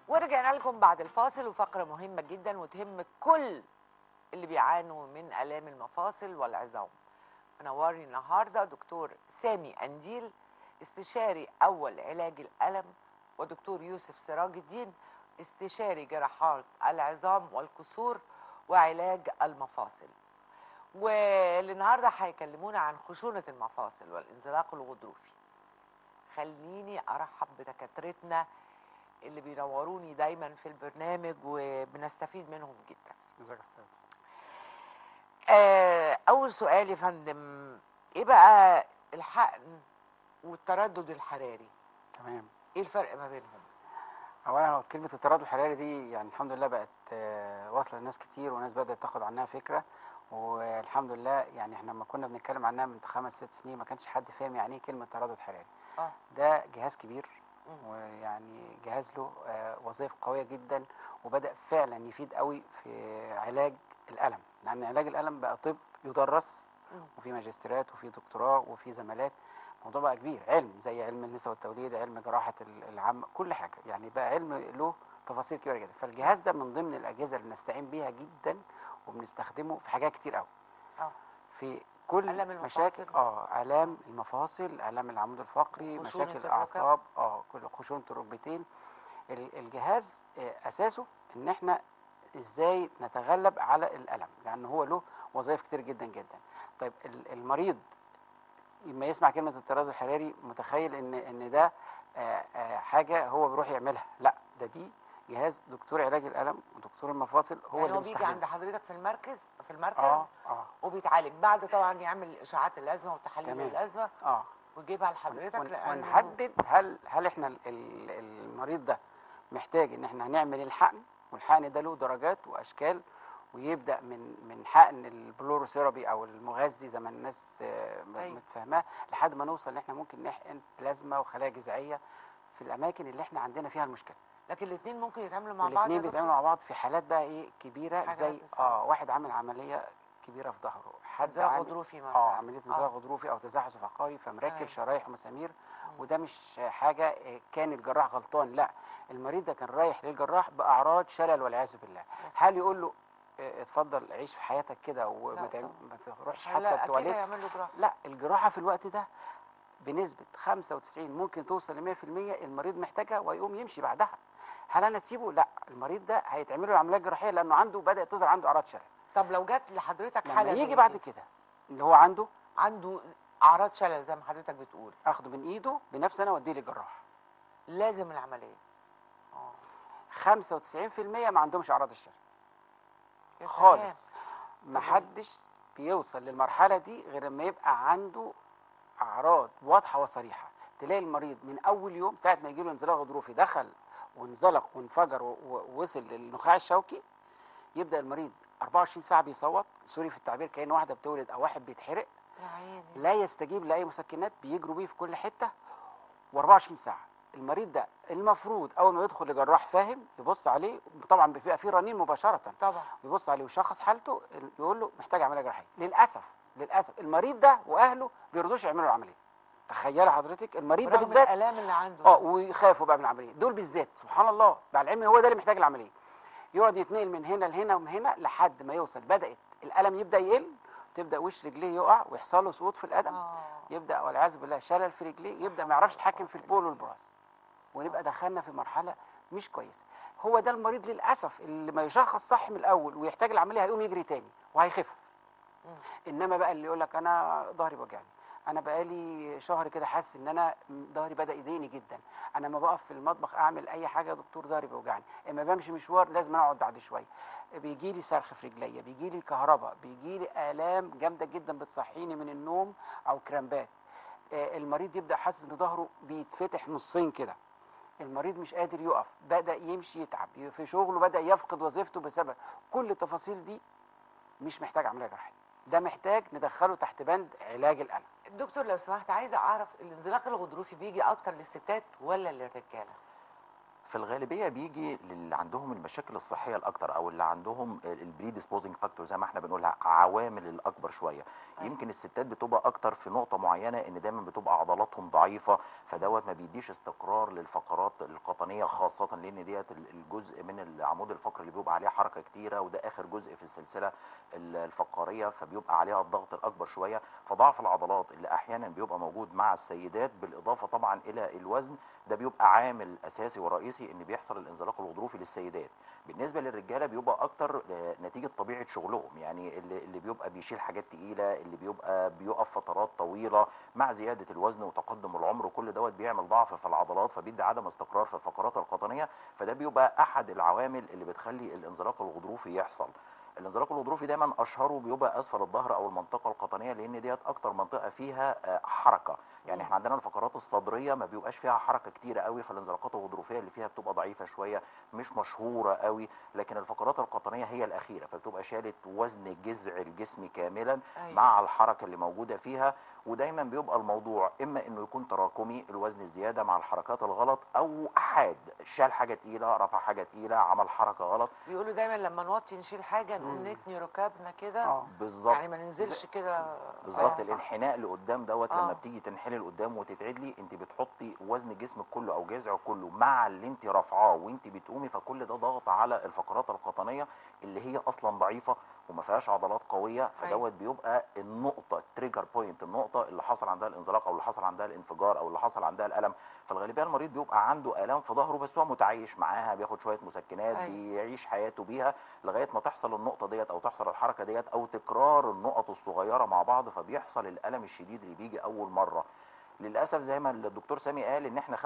ورجعنا لكم بعد الفاصل وفقرة مهمة جدا وتهم كل اللي بيعانوا من آلام المفاصل والعظام منورني النهاردة دكتور سامي أنديل استشاري أول علاج الألم ودكتور يوسف سراج الدين استشاري جراحات العظام والكسور وعلاج المفاصل والنهارده هيكلمونا عن خشونة المفاصل والانزلاق الغضروفي خليني أرحب بدكاترتنا اللي بينوروني دايما في البرنامج وبنستفيد منهم جدا ازيك يا استاذ آه، أول سؤال يا فندم إيه بقى الحقن والتردد الحراري تمام إيه الفرق ما بينهم؟ اولا هو كلمه التردد الحراري دي يعني الحمد لله بقت آه، واصله لناس كتير وناس بدات تاخد عنها فكره والحمد لله يعني احنا لما كنا بنتكلم عنها من خمس ست سنين ما كانش حد فاهم يعني ايه كلمه تردد حراري آه. ده جهاز كبير مم. ويعني جهاز له آه، وظائف قويه جدا وبدا فعلا يفيد قوي في علاج الالم لان علاج الالم بقى طب يدرس مم. وفي ماجستيرات وفي دكتوراه وفي زمالات الموضوع بقى كبير علم زي علم النساء والتوليد علم جراحه ال- العام كل حاجه يعني بقى علم له تفاصيل كبيره جدا فالجهاز ده من ضمن الاجهزه اللي بنستعين بيها جدا وبنستخدمه في حاجات كتير قوي آه. في كل آلام المفاصل. مشاكل اه الام المفاصل الام العمود الفقري خشونة مشاكل الركب. الاعصاب اه كل خشونه الركبتين ال- الجهاز آه، اساسه ان احنا ازاي نتغلب على الالم لان هو له وظائف كتير جدا جدا طيب ال- المريض لما يسمع كلمه التردد الحراري متخيل ان ان ده آه، آه، حاجه هو بيروح يعملها لا ده دي جهاز دكتور علاج الالم ودكتور المفاصل هو يعني اللي هو بيجي بيستخدمه عند حضرتك في المركز في المركز اه اه وبيتعالج بعد طبعا يعمل اشاعات اللازمه وتحاليل تمام. اللازمه اه ويجيبها لحضرتك ون- لأنه- ونحدد هل هل احنا ال- ال- المريض ده محتاج ان احنا هنعمل الحقن والحقن ده له درجات واشكال ويبدا من من حقن البلوروثيرابي او المغذي زي ما الناس آه، م- أيوة. متفاهماه لحد ما نوصل ان احنا ممكن نحقن بلازما وخلايا جذعيه في الاماكن اللي احنا عندنا فيها المشكله لكن الاثنين ممكن يتعاملوا مع بعض الاثنين يا بيتعاملوا دكتور؟ مع بعض في حالات بقى ايه كبيره حاجات زي بس- اه واحد عامل عمليه كبيره في ظهره حد انزلاق عامل غضروفي مثلا اه عمليه انزلاق آه. غضروفي او تزحف فقري فمركب أيوة. شرايح ومسامير مم. وده مش حاجه آه، كان الجراح غلطان لا المريض ده كان رايح للجراح باعراض شلل والعياذ بالله بس. هل يقول له آه، اتفضل عيش في حياتك كده لا وما تعم- طبعا. ما تروحش لا حتى اكيد التواليت هيعمل له جراحه لا الجراحه في الوقت ده بنسبه 95 ممكن توصل ل 100% المريض محتاجها ويقوم يمشي بعدها هل انا اسيبه لا المريض ده هيتعمل له العمليه الجراحيه لانه عنده بدات تظهر عنده اعراض شلل طب لو جت لحضرتك لما حاله يجي زي بعد كده، كده اللي هو عنده عنده اعراض شلل زي ما حضرتك بتقول اخده من ايده بنفسي انا اوديه للجراح لازم العمليه اه 95% ما عندهمش اعراض الشلل يا خالص سلام. محدش بيوصل للمرحله دي غير لما يبقى عنده اعراض واضحه وصريحه تلاقي المريض من اول يوم ساعه ما يجي له انزلاق غضروفي دخل وانزلق وانفجر و- و- ووصل للنخاع الشوكي يبدا المريض 24 ساعه بيصوت سوري في التعبير كأن واحده بتولد او واحد بيتحرق يا عيني لا يستجيب لاي مسكنات بيجروا بيه في كل حته و24 ساعه المريض ده المفروض اول ما يدخل لجراح فاهم يبص عليه طبعا بيبقى فيه رنين مباشره طبعا يبص عليه ويشخص حالته يقول له محتاج عمليه جراحيه للاسف للاسف المريض ده واهله بيرضوش يعملوا العمليه تخيل حضرتك المريض ده برغم بالذات الالام اللي عنده اه ويخافوا بقى من العمليه دول بالذات سبحان الله مع العلم هو ده اللي محتاج العمليه يقعد يتنقل من هنا لهنا ومن هنا لحد ما يوصل بدات الالم يبدا يقل تبدا وش رجليه يقع ويحصل له سقوط في القدم اه يبدا والعياذ بالله شلل في رجليه يبدا ما يعرفش يتحكم في البول والبراز ونبقى دخلنا في مرحله مش كويسه هو ده المريض للاسف اللي ما يشخص صح من الاول ويحتاج العمليه هيقوم يجري تاني وهيخف مم. انما بقى اللي يقول لك انا ظهري وجعني انا بقالي شهر كده حاسس ان انا ظهري بدا يضايقني جدا انا لما بقف في المطبخ اعمل اي حاجه يا دكتور ظهري بيوجعني اما بمشي مشوار لازم أنا اقعد بعد شويه بيجي لي صرخ في رجليا بيجي لي كهرباء بيجي لي الام جامده جدا بتصحيني من النوم او كرامبات آه، المريض يبدا حاسس ان ظهره بيتفتح نصين كده المريض مش قادر يقف بدا يمشي يتعب في شغله بدا يفقد وظيفته بسبب كل التفاصيل دي مش محتاج عمليه جراحيه ده محتاج ندخله تحت بند علاج الالم دكتور لو سمحت عايزه اعرف الانزلاق الغضروفي بيجي اكتر للستات ولا للرجاله في الغالبيه بيجي للي عندهم المشاكل الصحيه الاكتر او اللي عندهم البري ديسبوزنج فاكتور زي ما احنا بنقولها عوامل الاكبر شويه أيوة. يمكن الستات بتبقى اكتر في نقطه معينه ان دايما بتبقى عضلاتهم ضعيفه فدوت ما بيديش استقرار للفقرات القطنيه خاصه لان ديت ال- الجزء من العمود الفقري اللي بيبقى عليه حركه كتيره وده اخر جزء في السلسله ال- الفقاريه فبيبقى عليها الضغط الاكبر شويه فضعف العضلات اللي احيانا بيبقى موجود مع السيدات بالاضافه طبعا الى الوزن ده بيبقى عامل اساسي ورئيسي ان بيحصل الانزلاق الغضروفي للسيدات بالنسبه للرجاله بيبقى اكتر آه، نتيجه طبيعه شغلهم يعني اللي, اللي بيبقى بيشيل حاجات تقيله اللي بيبقى بيقف فترات طويله مع زياده الوزن وتقدم العمر وكل دوت بيعمل ضعف في العضلات فبيدي عدم استقرار في الفقرات القطنيه فده بيبقى احد العوامل اللي بتخلي الانزلاق الغضروفي يحصل الانزلاق الغضروفي دايما اشهره بيبقى اسفل الظهر او المنطقه القطنيه لان ديت اكتر منطقه فيها آه، حركه يعني مم. احنا عندنا الفقرات الصدريه ما بيبقاش فيها حركه كتيره قوي فالانزلاقات الغضروفيه اللي فيها بتبقى ضعيفه شويه مش مشهوره قوي لكن الفقرات القطنيه هي الاخيره فبتبقى شالت وزن جذع الجسم كاملا أيوة. مع الحركه اللي موجوده فيها ودايما بيبقى الموضوع اما انه يكون تراكمي الوزن الزياده مع الحركات الغلط او احاد شال حاجه تقيله رفع حاجه تقيله عمل حركه غلط بيقولوا دايما لما نوطي نشيل حاجه نقوم مم. نتني ركابنا كده اه بالظبط يعني ما ننزلش كده بالظبط آه. الانحناء لقدام دوت آه. لما بتيجي تنحني لقدام وتتعدلي انت بتحطي وزن جسمك كله او جذعك كله مع اللي انت رافعاه وانت بتقومي فكل ده ضغط على الفقرات القطنيه اللي هي اصلا ضعيفه وما فيهاش عضلات قويه فدوت بيبقى النقطه التريجر بوينت النقطه اللي حصل عندها الانزلاق او اللي حصل عندها الانفجار او اللي حصل عندها الالم فالغالبيه المريض بيبقى عنده الام في ظهره بس هو متعايش معاها بياخد شويه مسكنات أيوة. بيعيش حياته بيها لغايه ما تحصل النقطه ديت او تحصل الحركه ديت او تكرار النقط الصغيره مع بعض فبيحصل الالم الشديد اللي بيجي اول مره للاسف زي ما الدكتور سامي قال ان احنا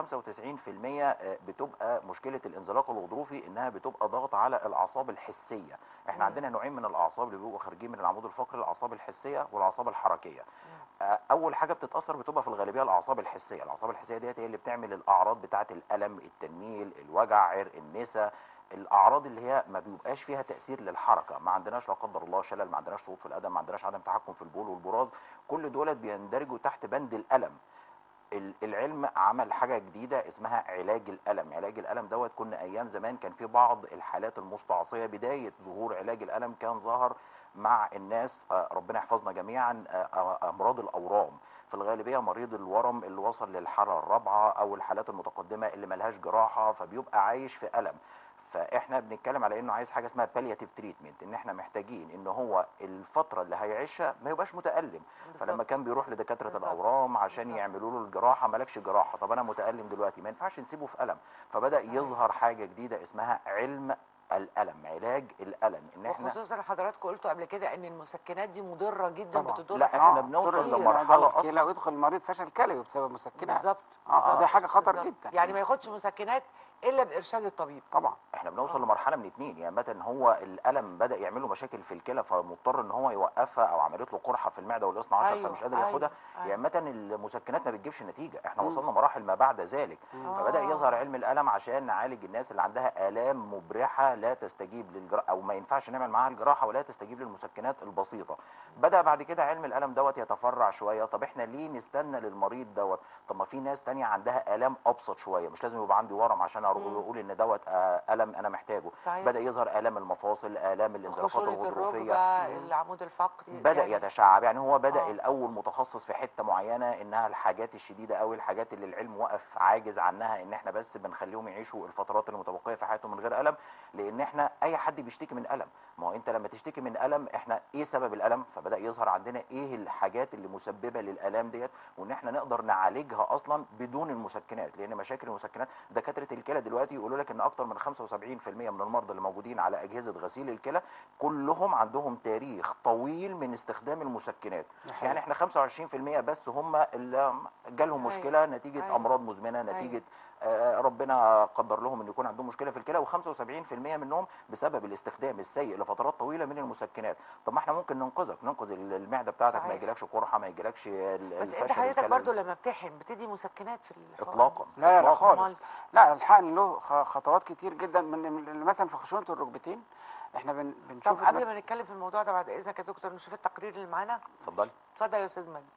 95% بتبقى مشكله الانزلاق الغضروفي انها بتبقى ضغط على الاعصاب الحسيه احنا مم. عندنا نوعين من الاعصاب اللي بيبقوا خارجين من العمود الفقري الاعصاب الحسيه والاعصاب الحركيه آه، اول حاجه بتتاثر بتبقى في الغالبيه الاعصاب الحسيه الاعصاب الحسيه ديت هي اللي بتعمل الاعراض بتاعه الالم التنميل الوجع عرق النسا الاعراض اللي هي ما بيبقاش فيها تاثير للحركه ما عندناش لا قدر الله شلل ما عندناش صوت في القدم ما عندناش عدم تحكم في البول والبراز كل دولت بيندرجوا تحت بند الالم ال- العلم عمل حاجه جديده اسمها علاج الالم علاج الالم دوت كنا ايام زمان كان في بعض الحالات المستعصيه بدايه ظهور علاج الالم كان ظهر مع الناس آه، ربنا يحفظنا جميعا آه، آه، امراض الاورام في الغالبيه مريض الورم اللي وصل للحاله الرابعه او الحالات المتقدمه اللي ملهاش جراحه فبيبقى عايش في الم فاحنا بنتكلم على انه عايز حاجه اسمها بالياتيف تريتمنت ان احنا محتاجين ان هو الفتره اللي هيعيشها ما يبقاش متالم فلما بالظبط. كان بيروح لدكاتره بالظبط. الاورام عشان بالظبط. يعملوا له الجراحه مالكش جراحه طب انا متالم دلوقتي ما ينفعش نسيبه في الم فبدا أيوة. يظهر حاجه جديده اسمها علم الالم علاج الالم ان احنا وخصوصا حضراتكم قلتوا قبل كده ان المسكنات دي مضره جدا طبعا. بتضر لا، حاجات إحنا آه، بنوصل دور كتير. لمرحلة المعدة أصلاً. والكلى ويدخل المريض فشل كلوي بسبب مسكنات بالظبط اه بالظبط. ده حاجه خطر بالظبط. جدا يعني ما ياخدش مسكنات الا بارشاد الطبيب طبعا احنا بنوصل آه. لمرحله من اتنين يا اما ان هو الالم بدا يعمل له مشاكل في الكلى فمضطر ان هو يوقفها او عملت له قرحه في المعده والاثنى عشر أيوة، فمش قادر أيوة، ياخدها يا أيوة. اما المسكنات ما بتجيبش نتيجه احنا مم. وصلنا مراحل ما بعد ذلك مم. فبدا آه. يظهر علم الالم عشان نعالج الناس اللي عندها الام مبرحه لا تستجيب للجراحه او ما ينفعش نعمل معاها الجراحه ولا تستجيب للمسكنات البسيطه بدا بعد كده علم الالم دوت يتفرع شويه طب احنا ليه نستنى للمريض دوت طب ما في ناس تانية عندها الام ابسط شويه مش لازم يبقى عندي ورم عشان اروح مم. اقول ان دوت آه، الم انا محتاجه صحيح بدا يظهر الام المفاصل الام الانزلاقات خشونة الغضروفيه الركبة مم. العمود الفقري بدا يعني يتشعب يعني هو بدا آه. الاول متخصص في حته معينه انها الحاجات الشديده قوي الحاجات اللي العلم وقف عاجز عنها ان احنا بس بنخليهم يعيشوا الفترات المتبقيه في حياتهم من غير الم لان احنا اي حد بيشتكي من الم ما هو انت لما تشتكي من الم احنا ايه سبب الالم فبدا يظهر عندنا ايه الحاجات اللي مسببه للالام ديت وان احنا نقدر نعالجها اصلا بدون المسكنات لان مشاكل المسكنات دكاتره الكلى دلوقتي يقولوا لك ان اكتر من 75% من المرضى اللي موجودين على اجهزه غسيل الكلى كلهم عندهم تاريخ طويل من استخدام المسكنات ده حقيقي. يعني احنا 25% بس هم اللي جالهم أيوة. مشكله نتيجه أيوة. امراض مزمنه نتيجه آه، ربنا قدر لهم ان يكون عندهم مشكله في الكلى و75% منهم بسبب الاستخدام السيء لفترات طويله من المسكنات طب ما احنا ممكن ننقذك ننقذ ال- المعده بتاعتك ما صحيح. يجيلكش قرحه ما يجيلكش ال- بس انت الفشل حضرتك الكلوي. برضو لما بتحقن بتدي مسكنات في الحقن اطلاقا لا لا إطلاقاً. خالص أمال؟ لا الحقن له خ- خطوات كتير جدا من من- مثلا في خشونه الركبتين احنا بن بنشوف طب قبل الم- ما نتكلم في الموضوع ده بعد اذنك يا دكتور نشوف التقرير اللي معانا اتفضلي اتفضل يا استاذ مجدي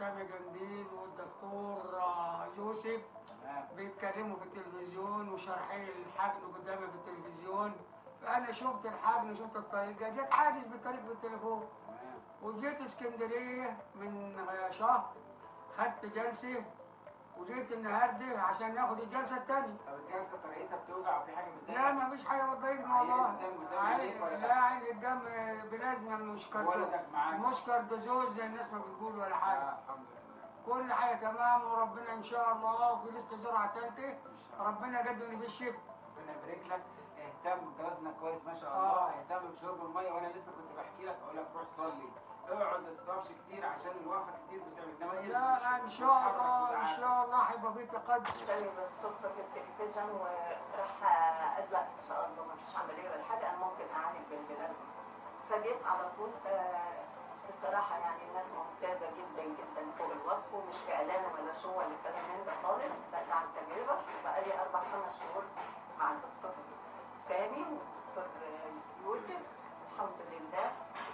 سامي جنديل والدكتور آه، يوسف بيتكلموا في التلفزيون وشارحين الحقن قدامي في التلفزيون فانا شفت الحقن شفت الطريقه جيت حاجز بالطريق بالتليفون وجيت اسكندريه من شهر خدت جلسه وجيت النهارده عشان ناخد الجلسه الثانيه طب الجلسه طريقتها بتوجع وفي حاجه لا ما فيش حاجه بتضايقني عين والله الدم دم عين- عليك ولا لا؟ لا عين الدم بلازمه مش كرتون ولدك معاك مش كاردوزوز زي الناس ما بتقول ولا حاجه آه، الحمد لله كل حاجه تمام وربنا ان شاء الله وفي لسه جرعه ثالثه ربنا قدرني في الشفاء ربنا يبارك لك اهتم انت وزنك كويس ما شاء آه. الله اهتم بشرب الميه وانا لسه كنت بحكي لك اقول لك روح صلي اقعد ما تستوعبش كتير عشان الوقفه كتير بتعمل انما اسمع. لا ان شاء الله ان شاء الله هيبقى في تقدم تاني بالصدفة في التلفزيون وراح أدلق إن شاء الله ما فيش عملية ولا حاجة أنا ممكن أعالج بالبلاد فجيت على طول آه، بصراحة يعني الناس ممتازة جدا جدا فوق الوصف ومش في إعلان ولا شو ولا كلام من ده خالص ده عن تجربة بقالي أربع خمس شهور مع الدكتور سامي والدكتور يوسف الحمد لله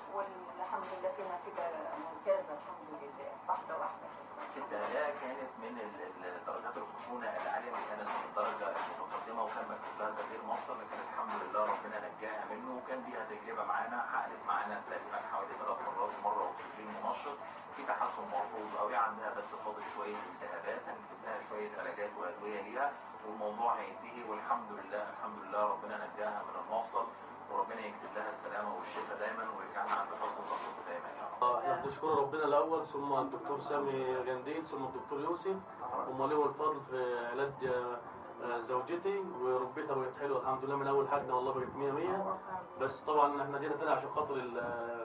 والحمد لله في نتيجة ممتازة الحمد لله واحدة واحدة الست آلاء كانت من ال- ال- درجات الخشونة العالية اللي كانت في الدرجة المتقدمة وكان مكتوب لها تغيير مفصل لكن الحمد لله ربنا نجاها منه وكان ليها تجربة معانا حققت معانا تقريبا حوالي ثلاث مرات مرة أكسجين منشط في تحسن ملحوظ قوي عندها بس فاضل شوية التهابات هنكتب لها شوية علاجات وأدوية ليها والموضوع هينتهي والحمد لله الحمد لله ربنا نجاها من المفصل وربنا يكتب لها السلامة والشفاء دايما ويجعلنا عند حسن ظنكم دايما يا رب. احنا بنشكر ربنا الاول ثم الدكتور سامي جنديل ثم الدكتور يوسف هم لهم الفضل في علاج آه، زوجتي وربيتها بقت حلوه الحمد لله من اول حاجه والله بقت 100 100 بس طبعا احنا جينا تاني عشان خاطر ال-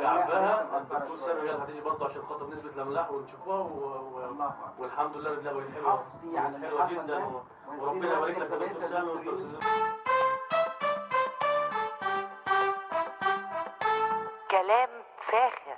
كعبها الدكتور سامي قال هتيجي برضه عشان خاطر نسبه الاملاح ونشوفوها و... و... الله أكبر. والحمد لله رجلها بقت حلوه حافظي على بقت اللي حلوه حصل جدا ده. و... وزير وربنا يبارك لك وزنك يا دكتور كويسة سامي دكتور والدكتور يوسف. كلام فاخر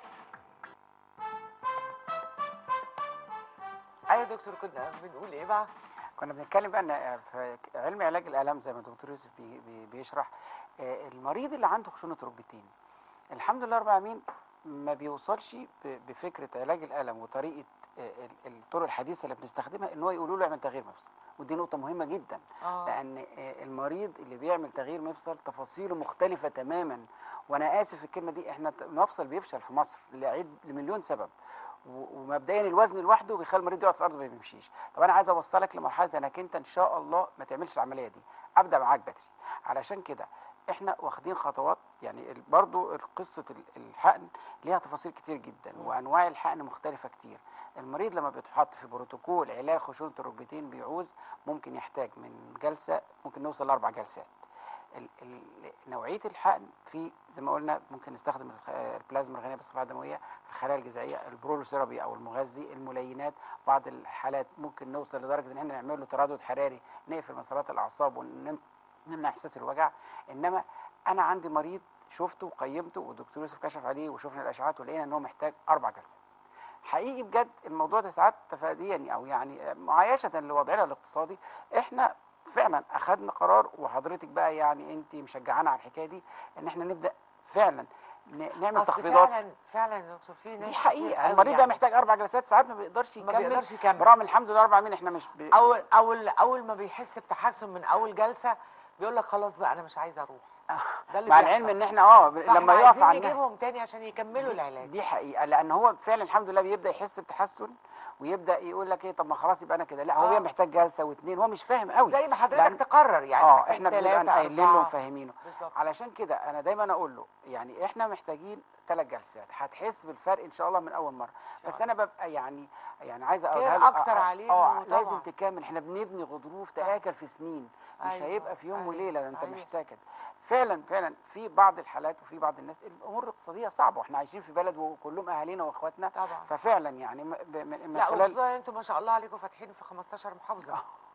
ايوه يا دكتور كنا بنقول ايه بقى كنا بنتكلم بقى ان في علم علاج الالام زي ما الدكتور يوسف بي بي بيشرح آه، المريض اللي عنده خشونه ركبتين الحمد لله رب العالمين ما بيوصلش ب- بفكره علاج الالم وطريقه آه، ال- الطرق الحديثه اللي بنستخدمها ان هو يقولوا له اعمل تغيير مفصل ودي نقطه مهمه جدا اه لان آه، المريض اللي بيعمل تغيير مفصل تفاصيله مختلفه تماما وانا اسف في الكلمه دي احنا ت- المفصل بيفشل في مصر لعد لمليون سبب و- ومبدئيا الوزن لوحده بيخلي المريض يقعد في الارض ما بيمشيش طب انا عايز اوصلك لمرحله انك انت ان شاء الله ما تعملش العمليه دي ابدا معاك بدري علشان كده احنا واخدين خطوات يعني ال- برضو قصه ال- الحقن ليها تفاصيل كتير جدا وانواع الحقن مختلفه كتير المريض لما بيتحط في بروتوكول علاج خشونه الركبتين بيعوز ممكن يحتاج من جلسه ممكن نوصل لاربع جلسات ال- ال- نوعيه الحقن في زي ما قلنا ممكن نستخدم الخ- البلازما الغنيه بالصفائح الدمويه الخلايا الجذعيه البرولوثيرابي او المغذي الملينات بعض الحالات ممكن نوصل لدرجه ان احنا نعمل له تردد حراري نقفل مسارات الاعصاب ونمنع احساس الوجع انما انا عندي مريض شفته وقيمته والدكتور يوسف كشف عليه وشفنا الاشعاعات ولقينا ان هو محتاج اربع جلسات حقيقي بجد الموضوع ده ساعات تفاديا او يعني معايشه لوضعنا الاقتصادي احنا فعلا اخذنا قرار وحضرتك بقى يعني انت مشجعانا على الحكايه دي ان احنا نبدا فعلا ن- نعمل أصل تخفيضات فعلا فعلا يا دكتور في ناس دي كتير حقيقه قوي المريض ده يعني محتاج اربع جلسات ساعات ما بيقدرش ما يكمل بيقدرش يكمل برغم الحمد لله رب العالمين احنا مش ب... اول اول اول ما بيحس بتحسن من اول جلسه بيقول لك خلاص بقى انا مش عايز اروح ده اللي مع بيحصل. العلم ان احنا اه ب- فإحنا لما يقف عايزين عنها نجيبهم تاني عشان يكملوا دي- العلاج دي حقيقه لان هو فعلا الحمد لله بيبدا يحس بتحسن ويبدا يقول لك ايه طب ما خلاص يبقى انا كده لا هو آه. بيبقى محتاج جلسه واثنين هو مش فاهم قوي زي ما حضرتك لأن- تقرر يعني اه محتاج احنا تلاتة، بنبقى قايلين له أربعة. ومفهمينه بالظبط علشان كده انا دايما اقول له يعني احنا محتاجين ثلاث جلسات هتحس بالفرق ان شاء الله من اول مره شاء بس انا ببقى يعني يعني عايز كير اقولها له أكتر آه، عليه اه إنه لازم طبعاً. تكمل احنا بنبني غضروف تاكل في سنين مش أيوة، هيبقى في يوم أيوة، وليله ده انت صحيح. محتاج كده فعلا فعلا في بعض الحالات وفي بعض الناس الامور الاقتصاديه صعبه واحنا عايشين في بلد وكلهم اهالينا واخواتنا طبعا ففعلا يعني م- ب- من من لا خلال وخصوصا انتوا ما شاء الله عليكم فاتحين في 15 محافظه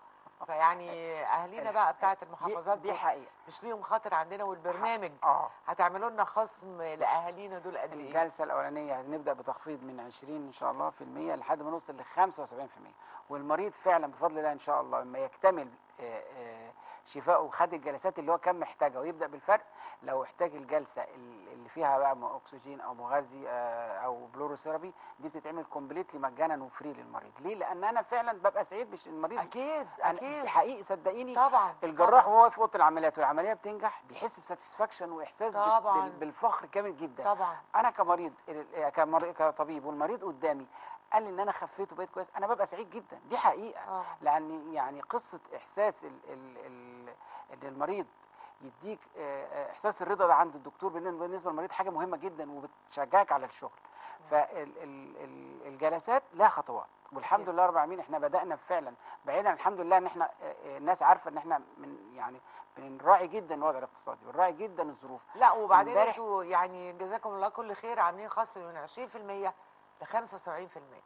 فيعني اهالينا بقى بتاعت المحافظات دي, دي دول حقيقه مش ليهم خاطر عندنا والبرنامج اه هتعملوا لنا خصم لاهالينا دول قد ايه؟ الجلسه الاولانيه هنبدا بتخفيض من 20 ان شاء الله في المية لحد ما نوصل ل 75% والمريض فعلا بفضل الله ان شاء الله لما يكتمل آه، آه، شفائه وخد الجلسات اللي هو كان محتاجها ويبدا بالفرق لو احتاج الجلسه ال- اللي فيها بقى م- اكسجين او مغذي آه، او بلوروثيرابي دي بتتعمل كومبليتلي مجانا وفري للمريض ليه لان انا فعلا ببقى سعيد مش المريض اكيد أنا اكيد حقيقي صدقيني طبعا الجراح طبعاً. وهو في اوضه العمليات والعمليه بتنجح بيحس بساتسفاكشن واحساس بال- طبعاً. بال- بالفخر كامل جدا طبعا انا كمريض ال- كمر- كطبيب والمريض قدامي قال لي ان انا خفيت وبقيت كويس انا ببقى سعيد جدا دي حقيقه آه. لان يعني قصه احساس ال ال ال ان المريض يديك آه، آه، احساس الرضا ده عند الدكتور بالن- بالنسبه للمريض حاجه مهمه جدا وبتشجعك على الشغل فالجلسات لها خطوات والحمد أكيد. لله رب العالمين احنا بدانا فعلا بعيدا الحمد لله ان احنا آه، آه، الناس عارفه ان احنا من يعني بنراعي جدا الوضع الاقتصادي بنراعي جدا الظروف لا وبعدين امبارح- انتوا يعني جزاكم الله كل خير عاملين خصم من 20% ل 75%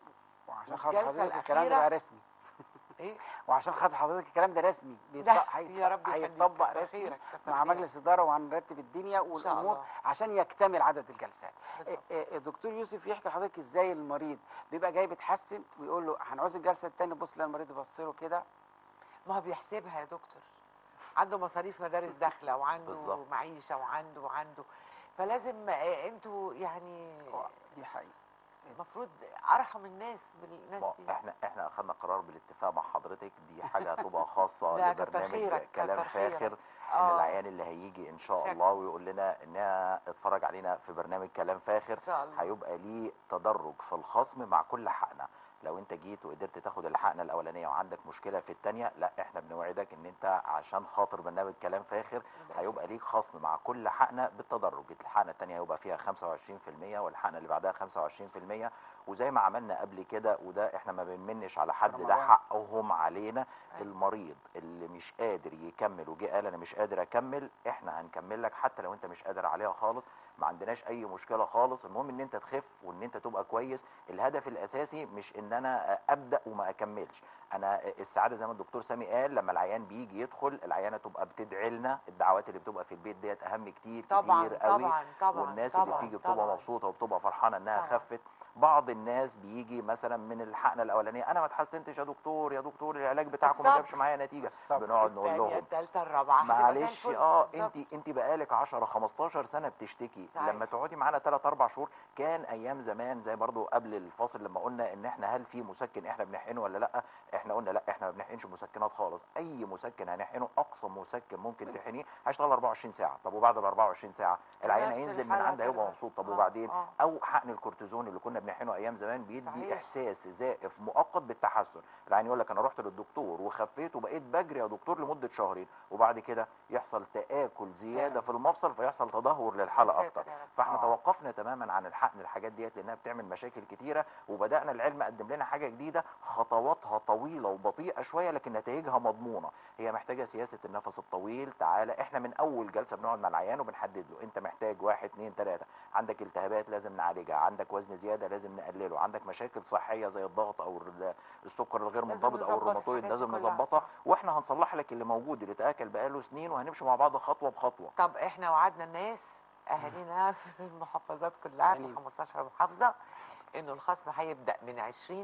وعشان خاطر والجلسة حضرتك الكلام ده الأخيرة- بقى رسمي ايه وعشان خاطر حضرتك الكلام ده رسمي بيط- ده هيت- يا رب يخليك. هيتطبق كتر رسمي خيرك، كتر مع خيرك. مجلس اداره وهنرتب الدنيا إن شاء والامور الله. عشان يكتمل عدد الجلسات بالظبط. إيه- إيه، الدكتور يوسف يحكي لحضرتك ازاي المريض بيبقى جاي بيتحسن ويقول له هنعوز الجلسه الثانيه بص لا المريض يبص له كده ما هو بيحسبها يا دكتور عنده مصاريف مدارس داخله وعنده بالظبط. معيشه وعنده وعنده فلازم آه، انتوا يعني دي حقيقه المفروض ارحم الناس بالناس ما دي احنا احنا اخذنا قرار بالاتفاق مع حضرتك دي حاجه هتبقى خاصه لا، كتر لبرنامج خيرك، كلام كتر خيرك. فاخر ان آه. العيان اللي هيجي ان شاء شكراً. الله ويقول لنا انها اتفرج علينا في برنامج كلام فاخر ان شاء الله هيبقى ليه تدرج في الخصم مع كل حقنه لو انت جيت وقدرت تاخد الحقنه الاولانيه وعندك مشكله في الثانيه لا احنا بنوعدك ان انت عشان خاطر برنامج كلام فاخر هيبقى ليك خصم مع كل حقنه بالتدرج الحقنه الثانيه هيبقى فيها 25% والحقنه اللي بعدها 25% وزي ما عملنا قبل كده وده احنا ما بنمنش على حد ده رمضان. حقهم علينا أيوة. المريض اللي مش قادر يكمل وجه قال انا مش قادر اكمل احنا هنكمل لك حتى لو انت مش قادر عليها خالص ما عندناش اي مشكله خالص المهم ان انت تخف وان انت تبقى كويس الهدف الاساسي مش ان انا ابدا وما اكملش انا السعاده زي ما الدكتور سامي قال لما العيان بيجي يدخل العيانه تبقى بتدعي لنا الدعوات اللي بتبقى في البيت ديت اهم كتير طبعا كتير قوي طبعا طبعا والناس طبعا اللي بتيجي بتبقى طبعاً. مبسوطه وبتبقى فرحانه انها طبعاً. خفت بعض الناس بيجي مثلا من الحقنه الاولانيه انا ما اتحسنتش يا دكتور يا دكتور العلاج بتاعكم ما الصبر. جابش معايا نتيجه الصبر. بنقعد نقول الثانيه لهم الثالثه الرابعه هتبقى زي معلش الفل. اه بالظبط. انت انت بقالك 10 15 سنه بتشتكي صحيح. لما تقعدي معانا 3 4 شهور كان ايام زمان زي برضو قبل الفاصل لما قلنا ان احنا هل في مسكن احنا بنحقنه ولا لا احنا قلنا لا احنا ما بنحقنش مسكنات خالص اي مسكن هنحقنه اقصى مسكن ممكن تحقنيه هيشتغل 24 ساعه طب وبعد ال 24 ساعه العيان نفس هينزل من الحالة عنده هيبقى ترجع. مبسوط طب آه، وبعدين آه. او حقن الكورتيزون اللي كنا بنحقنه ايام زمان بيدي صحيح. احساس زائف مؤقت بالتحسن العيان يقول لك انا رحت للدكتور وخفيت وبقيت بجري يا دكتور لمده شهرين وبعد كده يحصل تاكل زياده في المفصل فيحصل تدهور للحاله يا اكتر ساتر يا رب. فاحنا آه. توقفنا تماما عن الحقن الحاجات ديت لانها بتعمل مشاكل كتيره وبدانا العلم قدم لنا حاجه جديده خطواتها طويله وبطيئه شويه لكن نتائجها مضمونه هي محتاجه سياسه النفس الطويل تعالى احنا من اول جلسه بنقعد مع العيان وبنحدد له انت محتاج واحد اتنين تلاته عندك التهابات لازم نعالجها عندك وزن زياده لازم نقلله عندك مشاكل صحيه زي الضغط او ال- السكر الغير لازم منضبط او نظبط الروماتويد الحاجات دي لازم كلها. نظبطها واحنا هنصلح لك اللي موجود اللي اتاكل بقاله سنين وهنمشي مع بعض خطوه بخطوه طب احنا وعدنا الناس اهالينا في المحافظات كلها في جميل. 15 محافظه انه الخصم هيبدا من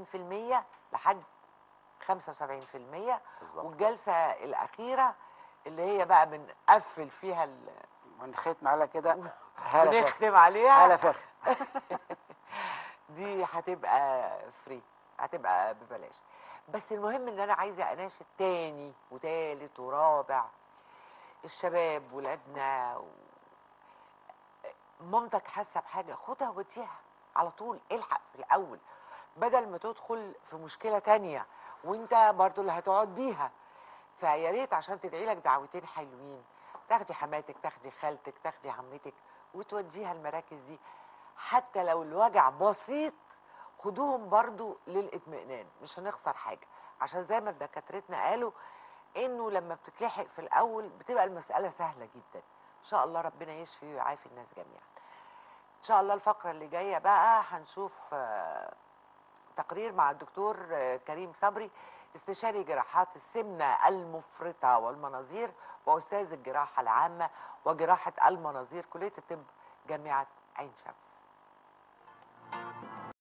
20% لحد 75% بالظبط والجلسه الاخيره اللي هي بقى بنقفل فيها ال... ونختم على كده هلا فخر بنختم عليها هلا فخر دي هتبقى فري هتبقى ببلاش بس المهم ان انا عايزه اناشد تاني وتالت ورابع الشباب ولادنا و... مامتك حاسه بحاجه خدها وديها على طول الحق في الاول بدل ما تدخل في مشكله تانية وانت برضو اللي هتقعد بيها فيا ريت عشان تدعي لك دعوتين حلوين تاخدي حماتك تاخدي خالتك تاخدي عمتك وتوديها المراكز دي حتى لو الوجع بسيط خدوهم برضو للاطمئنان مش هنخسر حاجه عشان زي ما دكاترتنا قالوا انه لما بتتلحق في الاول بتبقى المساله سهله جدا ان شاء الله ربنا يشفي ويعافي الناس جميعا ان شاء الله الفقره اللي جايه بقى هنشوف آه، تقرير مع الدكتور آه، كريم صبري استشاري جراحات السمنه المفرطه والمناظير واستاذ الجراحه العامه وجراحه المناظير كليه الطب جامعه عين شمس